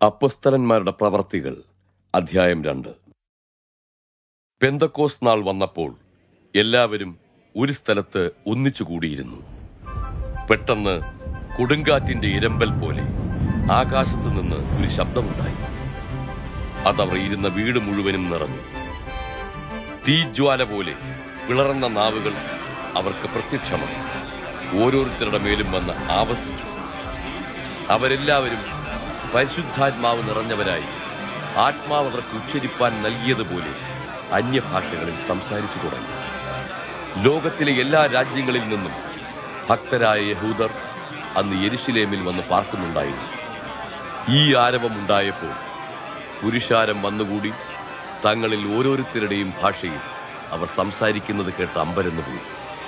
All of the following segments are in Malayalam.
അപ്പസ്തലന്മാരുടെ പ്രവർത്തികൾ അധ്യായം രണ്ട് പെന്തക്കോസ് നാൾ വന്നപ്പോൾ എല്ലാവരും ഒരു സ്ഥലത്ത് ഒന്നിച്ചു കൂടിയിരുന്നു പെട്ടെന്ന് കൊടുങ്കാറ്റിന്റെ ഇരമ്പൽ പോലെ ആകാശത്ത് നിന്ന് ഒരു ശബ്ദമുണ്ടായി അതവർ ഇരുന്ന വീട് മുഴുവനും നിറഞ്ഞു തീജ്വാല പോലെ പിളർന്ന നാവുകൾ അവർക്ക് പ്രത്യക്ഷമായി ഓരോരുത്തരുടെ മേലും വന്ന് ആവസിച്ചു അവരെല്ലാവരും പരിശുദ്ധാത്മാവ് നിറഞ്ഞവരായി ആത്മാവ് അവർക്ക് ഉച്ചരിപ്പാൻ നൽകിയതുപോലെ അന്യഭാഷകളിൽ സംസാരിച്ചു തുടങ്ങി ലോകത്തിലെ എല്ലാ രാജ്യങ്ങളിൽ നിന്നും ഭക്തരായ യഹൂദർ അന്ന് യെരുശലേമിൽ വന്ന് പാർക്കുന്നുണ്ടായിരുന്നു ഈ ആരവമുണ്ടായപ്പോൾ പുരുഷാരം വന്നുകൂടി തങ്ങളിൽ ഓരോരുത്തരുടെയും ഭാഷയിൽ അവർ സംസാരിക്കുന്നത് കേട്ട് അമ്പരന്നുപോയി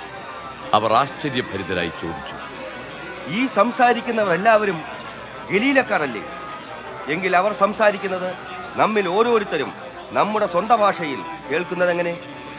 അവർ ആശ്ചര്യഭരിതരായി ചോദിച്ചു ഈ സംസാരിക്കുന്നവരെല്ലാവരും ഗലീലക്കാരല്ലേ എങ്കിൽ അവർ സംസാരിക്കുന്നത് നമ്മിൽ ഓരോരുത്തരും നമ്മുടെ സ്വന്തം ഭാഷയിൽ കേൾക്കുന്നതെങ്ങനെ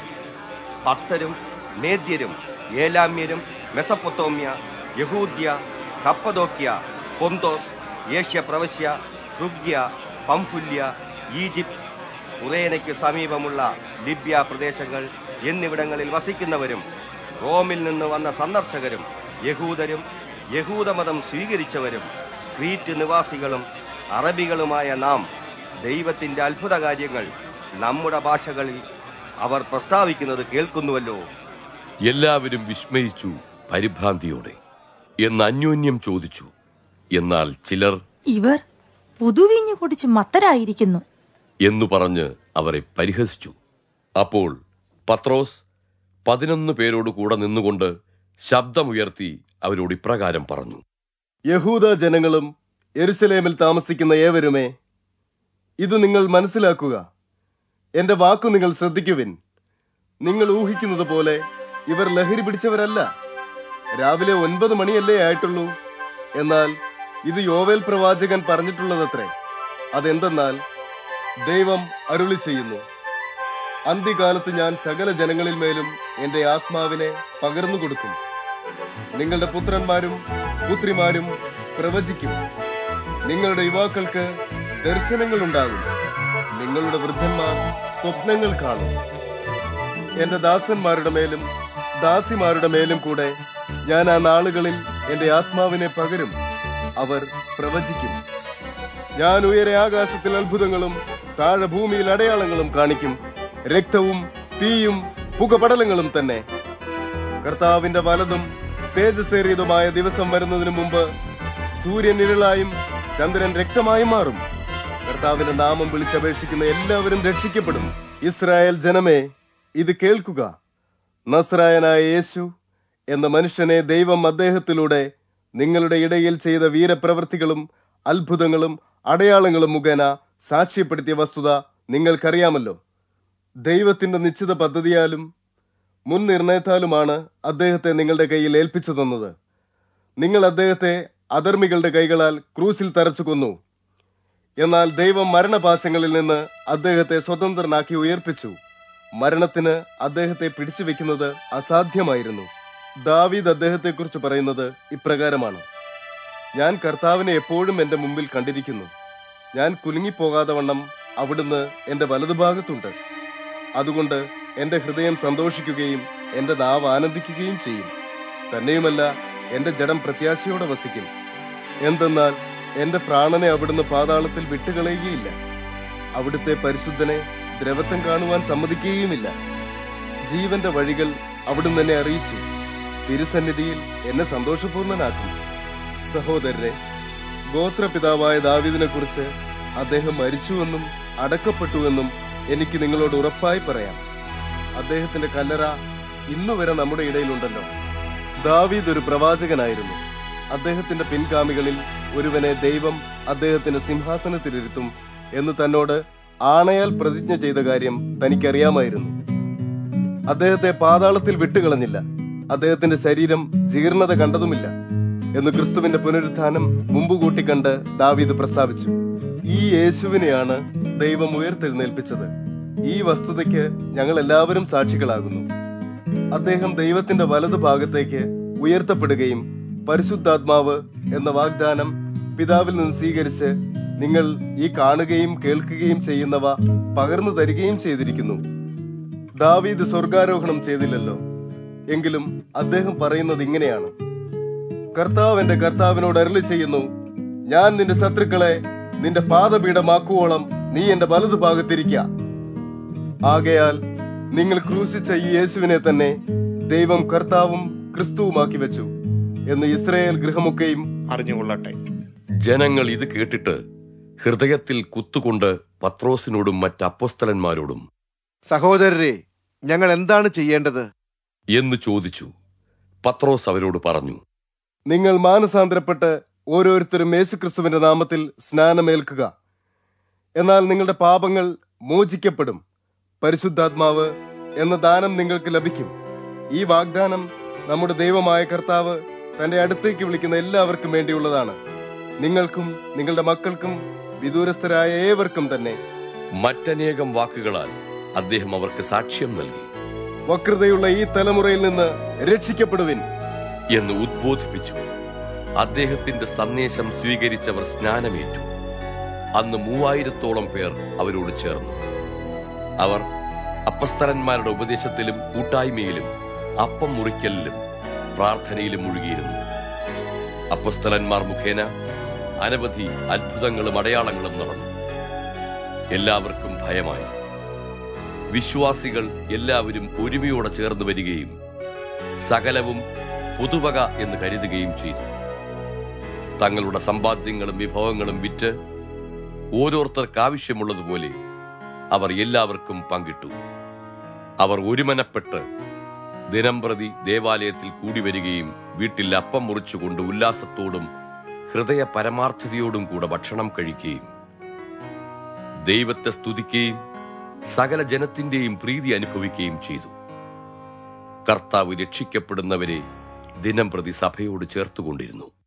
ഭക്തരും മേദ്യരും ഏലാമ്യരും മെസപ്പൊത്തോമ്യ യഹൂദ്യ കപ്പദോക്യ പൊന്തോസ് ഏഷ്യ പ്രവശ്യ ഫ്രുഗ്യ പംഫുല്യ ഈജിപ്ത് ഉറേനയ്ക്ക് സമീപമുള്ള ലിബ്യ പ്രദേശങ്ങൾ എന്നിവിടങ്ങളിൽ വസിക്കുന്നവരും റോമിൽ നിന്ന് വന്ന സന്ദർശകരും യഹൂദരും യഹൂദമതം സ്വീകരിച്ചവരും ക്രീറ്റ് നിവാസികളും അറബികളുമായ നാം ദൈവത്തിന്റെ അത്ഭുത കാര്യങ്ങൾ നമ്മുടെ ഭാഷകളിൽ അവർ പ്രസ്താവിക്കുന്നത് കേൾക്കുന്നുവല്ലോ എല്ലാവരും വിസ്മയിച്ചു പരിഭ്രാന്തിയോടെ എന്ന് അന്യോന്യം ചോദിച്ചു എന്നാൽ ചിലർ ഇവർ പുതുവിഞ്ഞു കുടിച്ച് മത്തരായിരിക്കുന്നു എന്നു പറഞ്ഞ് അവരെ പരിഹസിച്ചു അപ്പോൾ പത്രോസ് പതിനൊന്ന് പേരോട് കൂടെ നിന്നുകൊണ്ട് ശബ്ദമുയർത്തി അവരോട് ഇപ്രകാരം പറഞ്ഞു യഹൂദ ജനങ്ങളും യെരുസലേമിൽ താമസിക്കുന്ന ഏവരുമേ ഇത് നിങ്ങൾ മനസ്സിലാക്കുക എന്റെ വാക്കു നിങ്ങൾ ശ്രദ്ധിക്കുവിൻ നിങ്ങൾ ഊഹിക്കുന്നത് പോലെ ഇവർ ലഹരി പിടിച്ചവരല്ല രാവിലെ ഒൻപത് മണിയല്ലേ ആയിട്ടുള്ളൂ എന്നാൽ ഇത് യോവേൽ പ്രവാചകൻ പറഞ്ഞിട്ടുള്ളതത്രേ അതെന്തെന്നാൽ ദൈവം അരുളി ചെയ്യുന്നു അന്ത്യകാലത്ത് ഞാൻ സകല ജനങ്ങളിൽ മേലും എന്റെ ആത്മാവിനെ പകർന്നു കൊടുക്കും നിങ്ങളുടെ പുത്രന്മാരും പുത്രിമാരും പ്രവചിക്കും നിങ്ങളുടെ യുവാക്കൾക്ക് ദർശനങ്ങൾ ഉണ്ടാകും നിങ്ങളുടെ വൃദ്ധന്മാർ സ്വപ്നങ്ങൾ കാണും എന്റെ ദാസന്മാരുടെ മേലും ദാസിമാരുടെ മേലും കൂടെ ഞാൻ ആ നാളുകളിൽ എന്റെ ആത്മാവിനെ പകരും അവർ പ്രവചിക്കും ഞാൻ ഉയരെ ആകാശത്തിൽ അത്ഭുതങ്ങളും താഴെ ഭൂമിയിൽ അടയാളങ്ങളും കാണിക്കും രക്തവും തീയും പുകപടലങ്ങളും തന്നെ കർത്താവിന്റെ വലതും തേജസ്സേറിയതുമായ ദിവസം വരുന്നതിന് മുമ്പ് സൂര്യൻ ഇരുളായും ചന്ദ്രൻ രക്തമായും മാറും കർത്താവിന്റെ നാമം വിളിച്ചപേക്ഷിക്കുന്ന എല്ലാവരും രക്ഷിക്കപ്പെടും ഇസ്രായേൽ ജനമേ ഇത് കേൾക്കുക നസ്രായനായ യേശു എന്ന മനുഷ്യനെ ദൈവം അദ്ദേഹത്തിലൂടെ നിങ്ങളുടെ ഇടയിൽ ചെയ്ത വീരപ്രവൃത്തികളും അത്ഭുതങ്ങളും അടയാളങ്ങളും മുഖേന സാക്ഷ്യപ്പെടുത്തിയ വസ്തുത നിങ്ങൾക്കറിയാമല്ലോ ദൈവത്തിന്റെ നിശ്ചിത പദ്ധതിയാലും മുൻ നിർണയത്താലുമാണ് അദ്ദേഹത്തെ നിങ്ങളുടെ കയ്യിൽ ഏൽപ്പിച്ചു തന്നത് നിങ്ങൾ അദ്ദേഹത്തെ അധർമ്മികളുടെ കൈകളാൽ ക്രൂസിൽ തറച്ചു കൊന്നു എന്നാൽ ദൈവം മരണപാശങ്ങളിൽ നിന്ന് അദ്ദേഹത്തെ സ്വതന്ത്രനാക്കി ഉയർപ്പിച്ചു മരണത്തിന് അദ്ദേഹത്തെ പിടിച്ചു വെക്കുന്നത് അസാധ്യമായിരുന്നു ദാവീദ് അദ്ദേഹത്തെക്കുറിച്ച് പറയുന്നത് ഇപ്രകാരമാണ് ഞാൻ കർത്താവിനെ എപ്പോഴും എന്റെ മുമ്പിൽ കണ്ടിരിക്കുന്നു ഞാൻ കുലുങ്ങിപ്പോകാതെ വണ്ണം അവിടുന്ന് എന്റെ വലതുഭാഗത്തുണ്ട് അതുകൊണ്ട് എന്റെ ഹൃദയം സന്തോഷിക്കുകയും എന്റെ നാവ് ആനന്ദിക്കുകയും ചെയ്യും തന്നെയുമല്ല എന്റെ ജഡം പ്രത്യാശയോടെ വസിക്കും എന്തെന്നാൽ എന്റെ പ്രാണനെ അവിടുന്ന് പാതാളത്തിൽ വിട്ടുകളയുകയില്ല അവിടുത്തെ പരിശുദ്ധനെ ദ്രവത്വം കാണുവാൻ സമ്മതിക്കുകയുമില്ല ജീവന്റെ വഴികൾ അവിടുന്ന് എന്നെ അറിയിച്ചു തിരുസന്നിധിയിൽ എന്നെ സന്തോഷപൂർണനാക്കും സഹോദരരെ ഗോത്രപിതാവായ ദാവീദിനെ കുറിച്ച് അദ്ദേഹം മരിച്ചുവെന്നും അടക്കപ്പെട്ടുവെന്നും എനിക്ക് നിങ്ങളോട് ഉറപ്പായി പറയാം അദ്ദേഹത്തിന്റെ കല്ലറ ഇന്നുവരെ നമ്മുടെ ഇടയിലുണ്ടല്ലോ ദാവീദ് ഒരു പ്രവാചകനായിരുന്നു അദ്ദേഹത്തിന്റെ പിൻഗാമികളിൽ ഒരുവനെ ദൈവം അദ്ദേഹത്തിന്റെ സിംഹാസനത്തിലിരുത്തും എന്ന് തന്നോട് ആണയാൽ പ്രതിജ്ഞ ചെയ്ത കാര്യം തനിക്കറിയാമായിരുന്നു അദ്ദേഹത്തെ പാതാളത്തിൽ വിട്ടുകളഞ്ഞില്ല അദ്ദേഹത്തിന്റെ ശരീരം ജീർണത കണ്ടതുമില്ല എന്ന് ക്രിസ്തുവിന്റെ പുനരുത്ഥാനം മുമ്പ് കൂട്ടിക്കണ്ട് ദാവീദ് പ്രസ്താവിച്ചു ഈ യേശുവിനെയാണ് ദൈവം ഉയർത്തെഴുന്നേൽപ്പിച്ചത് ഈ വസ്തുതയ്ക്ക് ഞങ്ങൾ എല്ലാവരും സാക്ഷികളാകുന്നു അദ്ദേഹം ദൈവത്തിന്റെ വലതു ഭാഗത്തേക്ക് ഉയർത്തപ്പെടുകയും പരിശുദ്ധാത്മാവ് എന്ന വാഗ്ദാനം പിതാവിൽ നിന്ന് സ്വീകരിച്ച് നിങ്ങൾ ഈ കാണുകയും കേൾക്കുകയും ചെയ്യുന്നവ പകർന്നു തരികയും ചെയ്തിരിക്കുന്നു ദാവീദ് സ്വർഗാരോഹണം ചെയ്തില്ലല്ലോ എങ്കിലും അദ്ദേഹം പറയുന്നത് ഇങ്ങനെയാണ് കർത്താവ് എന്റെ കർത്താവിനോട് അരളി ചെയ്യുന്നു ഞാൻ നിന്റെ ശത്രുക്കളെ നിന്റെ പാദപീഠമാക്കുവോളം നീ എന്റെ വലതു ഭാഗത്തിരിക്ക ആകയാൽ നിങ്ങൾ ക്രൂശിച്ച ഈ യേശുവിനെ തന്നെ ദൈവം കർത്താവും ക്രിസ്തുവുമാക്കി വെച്ചു എന്ന് ഇസ്രയേൽ ഗൃഹമൊക്കെയും അറിഞ്ഞുകൊള്ളട്ടെ ജനങ്ങൾ ഇത് കേട്ടിട്ട് ഹൃദയത്തിൽ കുത്തുകൊണ്ട് പത്രോസിനോടും മറ്റ് അപ്പോസ്തലന്മാരോടും സഹോദരരെ ഞങ്ങൾ എന്താണ് ചെയ്യേണ്ടത് എന്ന് ചോദിച്ചു പത്രോസ് അവരോട് പറഞ്ഞു നിങ്ങൾ മാനസാന്തരപ്പെട്ട് ഓരോരുത്തരും യേശുക്രിസ്തുവിന്റെ നാമത്തിൽ സ്നാനമേൽക്കുക എന്നാൽ നിങ്ങളുടെ പാപങ്ങൾ മോചിക്കപ്പെടും പരിശുദ്ധാത്മാവ് എന്ന ദാനം നിങ്ങൾക്ക് ലഭിക്കും ഈ വാഗ്ദാനം നമ്മുടെ ദൈവമായ കർത്താവ് തന്റെ അടുത്തേക്ക് വിളിക്കുന്ന എല്ലാവർക്കും വേണ്ടിയുള്ളതാണ് നിങ്ങൾക്കും നിങ്ങളുടെ മക്കൾക്കും വിദൂരസ്ഥരായ ഏവർക്കും തന്നെ മറ്റനേകം വാക്കുകളാൽ അദ്ദേഹം അവർക്ക് സാക്ഷ്യം നൽകി വക്രതയുള്ള ഈ തലമുറയിൽ നിന്ന് രക്ഷിക്കപ്പെടുവിൻ എന്ന് ഉദ്ബോധിപ്പിച്ചു അദ്ദേഹത്തിന്റെ സന്ദേശം സ്വീകരിച്ചവർ സ്നാനമേറ്റു അന്ന് മൂവായിരത്തോളം പേർ അവരോട് ചേർന്നു അവർ അപ്പസ്തലന്മാരുടെ ഉപദേശത്തിലും കൂട്ടായ്മയിലും അപ്പം മുറിക്കലിലും പ്രാർത്ഥനയിലും മുഴുകിയിരുന്നു അപ്പസ്തലന്മാർ മുഖേന അനവധി അത്ഭുതങ്ങളും അടയാളങ്ങളും നടന്നു എല്ലാവർക്കും ഭയമായി വിശ്വാസികൾ എല്ലാവരും ഒരുമയോടെ ചേർന്ന് വരികയും സകലവും പൊതുവക എന്ന് കരുതുകയും ചെയ്തു തങ്ങളുടെ സമ്പാദ്യങ്ങളും വിഭവങ്ങളും വിറ്റ് ഓരോരുത്തർക്ക് ആവശ്യമുള്ളതുപോലെ അവർ എല്ലാവർക്കും പങ്കിട്ടു അവർ ഒരുമനപ്പെട്ട് ദിനംപ്രതി ദേവാലയത്തിൽ കൂടി വരികയും വീട്ടിൽ അപ്പം മുറിച്ചുകൊണ്ട് ഉല്ലാസത്തോടും ഹൃദയ പരമാർത്ഥതയോടും കൂടെ ഭക്ഷണം കഴിക്കുകയും ദൈവത്തെ സ്തുതിക്കുകയും സകല ജനത്തിന്റെയും പ്രീതി അനുഭവിക്കുകയും ചെയ്തു കർത്താവ് രക്ഷിക്കപ്പെടുന്നവരെ ദിനം പ്രതി സഭയോട് ചേർത്തുകൊണ്ടിരുന്നു